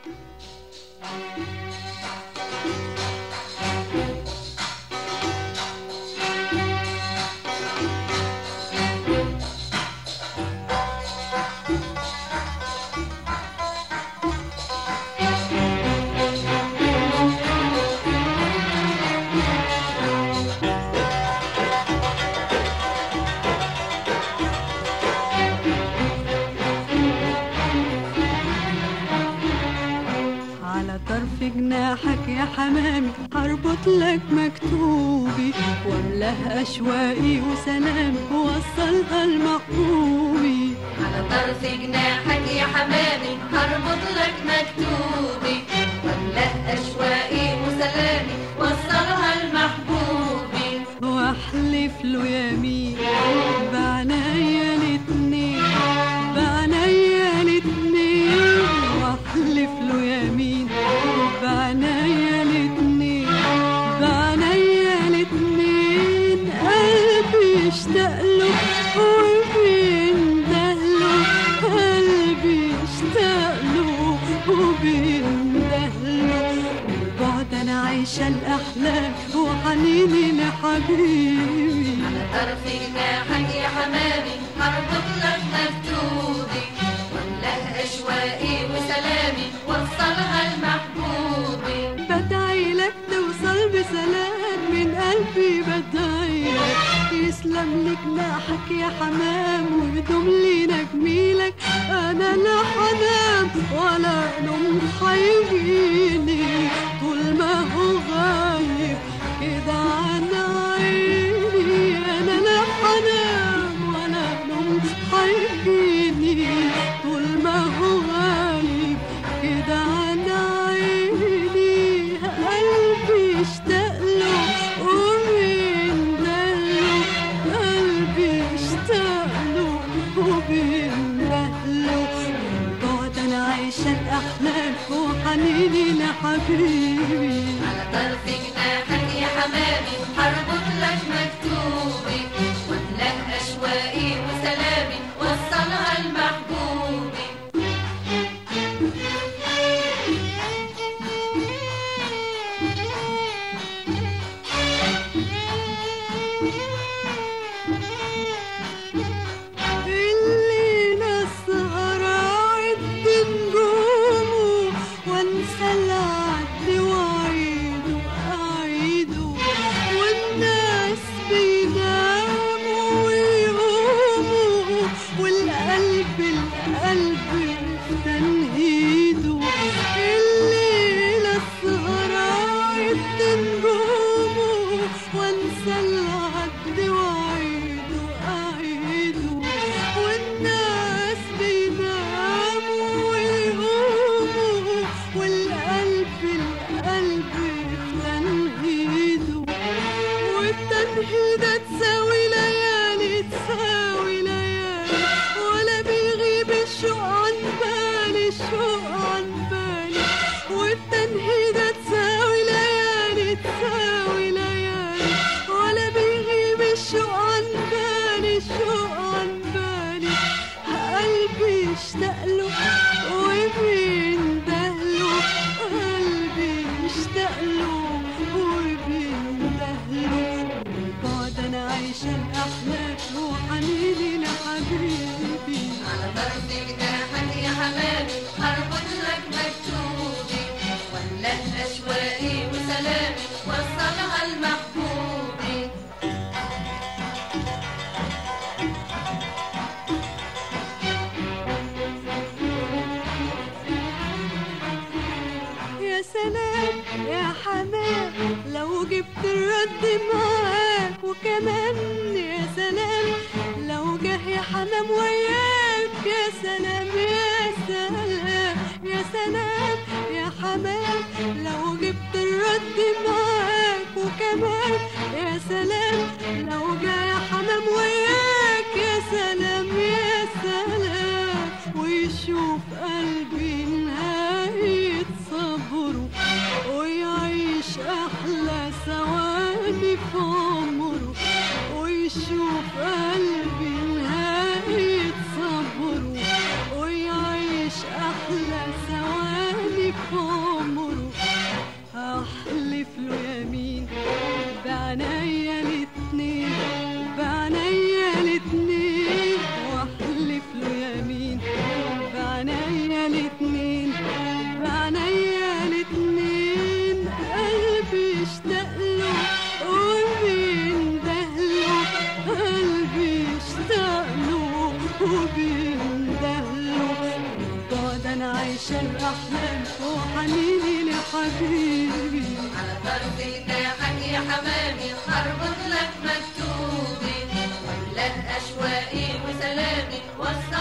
على طرف جناحك يا حمامي هربط لك مكتوبي واملاه اشواقي وسلامي ووصلها لمحبوبي على طرف جناحك يا حمامي هربط لك مكتوبي واملأ أشواقي وسلامي وصلها لمحبوبي واحلف له يمين بعنايا الاتنين بعنايا الاتنين واحلف له يمين بعنايا الاتنين بعنايا الاتنين قلبي اشتاق له وبينده له قلبي اشتاق له وبينده له والبعد انا عايشه الاحلام وحنيني لحبيبي على طرف جناحك يا حمامي هربط لك مكتوبي واملأ أشواقي وسلامي وصلها لمحبوبي بدعي لك توصل بسلام من قلبي بدعي لك يسلم لك جناحك يا حمام ويدوم لينا جميلك انا لا حنام ولا نوم حيجيني طول ما هو غايب كده عن عيني انا لا حنام ولا نوم حيجيني طول ما هو غايب كده عن عيني قلبي اشتاق له ومن دله قلبي اشتاق له ومن دله بعد انا عايشه الاحلام وحنيني لحبيبي على طرف جناحك يا حمامي هربط لك مكتوبي واملأ أشواقي وسلامي وصلها لمحبوبي الليلة السهرة عد نجومه وانسى العد واعيده اعيده والناس بيناموا ويقوموا والقلب القلب في تنهيده الليلة السهرة عد نجومه وانسى العد واعيده اعيده والناس بيناموا ويقوموا والقلب القلب في تنهيده والتنهيدة تساوي ليالي تساوي ليالي ولا بيغيب الشوق عن بالي الشوق عن بالي والتنهيدة تساوي ليالي تساوي ليالي ولا بيغيب الشوق عن بالي الشوق عن بالي قلبي اشتاق له وبينده له قلبي اشتاق له وبينده له بعد انا عايشه الاحلام وحنيني لحبيبي على طرف جناحك يا حمامي هربط لك مكتوبي واملأ أشواقي وسلامي وصلها لمحبوبي يا سلام يا حمام لو جبت الرد معاك وكمان يا سلام لو جه يا حمام وياك يا سلام يا سلام يا سلام يا حمام لو جبت الرد معاك وكمان يا سلام لو جه يا حمام وياك يا سلام يا سلام ويشوف قلبي نهاية صبره ويعيش أحلى ثواني في عمره ويشوف قلبي نهاية صبره ويعيش أحلى ثواني في جناحك يا حمامي اربط لك مكتوبي ولا اشواقي وسلامي وصل